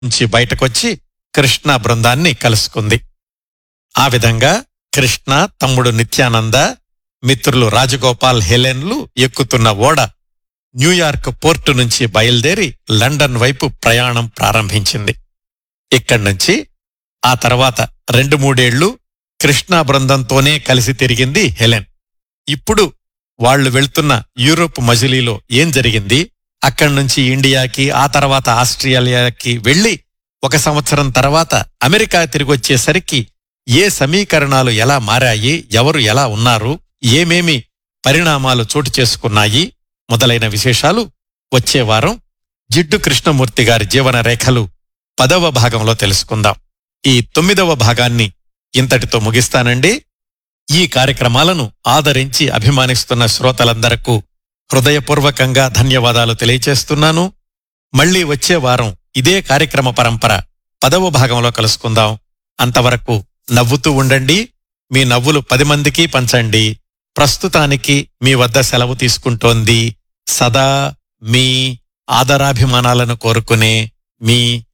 నుంచి బయటకొచ్చి కృష్ణ బృందాన్ని కలుసుకుంది ఆ విధంగా కృష్ణ తమ్ముడు నిత్యానంద మిత్రులు రాజగోపాల్ హెలెన్లు ఎక్కుతున్న ఓడ న్యూయార్క్ పోర్టు నుంచి బయలుదేరి లండన్ వైపు ప్రయాణం ప్రారంభించింది ఇక్కడి నుంచి ఆ తర్వాత రెండు మూడేళ్లు కృష్ణా బృందంతోనే కలిసి తిరిగింది హెలెన్ ఇప్పుడు వాళ్ళు వెళ్తున్న యూరోప్ మజిలీలో ఏం జరిగింది అక్కడి నుంచి ఇండియాకి ఆ తర్వాత ఆస్ట్రేలియాకి వెళ్లి ఒక సంవత్సరం తర్వాత అమెరికా తిరిగొచ్చేసరికి ఏ సమీకరణాలు ఎలా మారాయి ఎవరు ఎలా ఉన్నారు ఏమేమి పరిణామాలు చోటు చేసుకున్నాయి మొదలైన విశేషాలు వచ్చే వారం జిడ్డు కృష్ణమూర్తి గారి జీవన రేఖలు పదవ భాగంలో తెలుసుకుందాం ఈ తొమ్మిదవ భాగాన్ని ఇంతటితో ముగిస్తానండి ఈ కార్యక్రమాలను ఆదరించి అభిమానిస్తున్న శ్రోతలందరకు హృదయపూర్వకంగా ధన్యవాదాలు తెలియచేస్తున్నాను మళ్ళీ వచ్చే వారం ఇదే కార్యక్రమ పరంపర పదవ భాగంలో కలుసుకుందాం అంతవరకు నవ్వుతూ ఉండండి మీ నవ్వులు పది మందికి పంచండి ప్రస్తుతానికి మీ వద్ద సెలవు తీసుకుంటోంది సదా మీ ఆదరాభిమానాలను కోరుకునే మీ